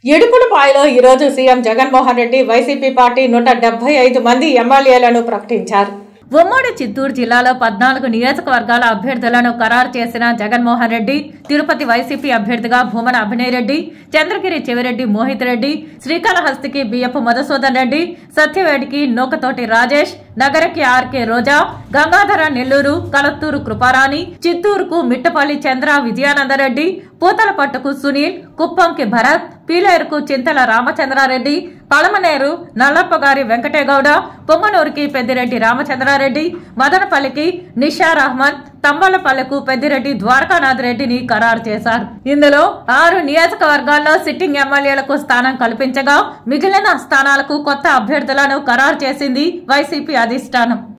ఇడుపులపాయలో ఈరోజు CM Jaganmohan Reddy YCP party నూట డెబ్బై ఐదు మంది ఎమ్మెల్యేలను ప్రకటించారు ఉమ్మడి చిత్తూరు జిల్లాలో పద్నాలుగు నియోజకవర్గాల అభ్యర్థులను ఖరారు చేసిన జగన్మోహన్ రెడ్డి తిరుపతి వైసీపీ అభ్యర్థిగా భూమన అభినయ్ రెడ్డి చంద్రగిరి చెవిరెడ్డి మోహిత్ రెడ్డి శ్రీకాళహస్తికి బియ్యపు మధుసూదన్ రెడ్డి సత్యవేడికి నూకతోటి రాజేష్ నగరకి ఆర్కే రోజా గంగాధర నెల్లూరు కలత్తూరు కృపారాణి చిత్తూరుకు మిట్టపల్లి చంద్ర విజయానందరెడ్డి పూతలపట్టుకు సునీల్ కుప్పంకి భరత్ పీలేరుకు చింతల రామచంద్రారెడ్డి పలమనేరు నల్లప్పగారి వెంకటేగౌడ పొమ్మనూరుకి పెద్దిరెడ్డి రామచంద్రారెడ్డి మదనపల్లికి నిషార్ అహ్మద్ తంబాలపల్లెకు పెద్దిరెడ్డి ద్వారకానాథ్ రెడ్డిని ఖరారు చేశారు ఇందులో ఆరు నియోజకవర్గాల్లో సిట్టింగ్ ఎమ్మెల్యేలకు స్థానం కల్పించగా మిగిలిన స్థానాలకు కొత్త అభ్యర్థులను ఖరారు చేసింది వైసీపీ అధిష్టానం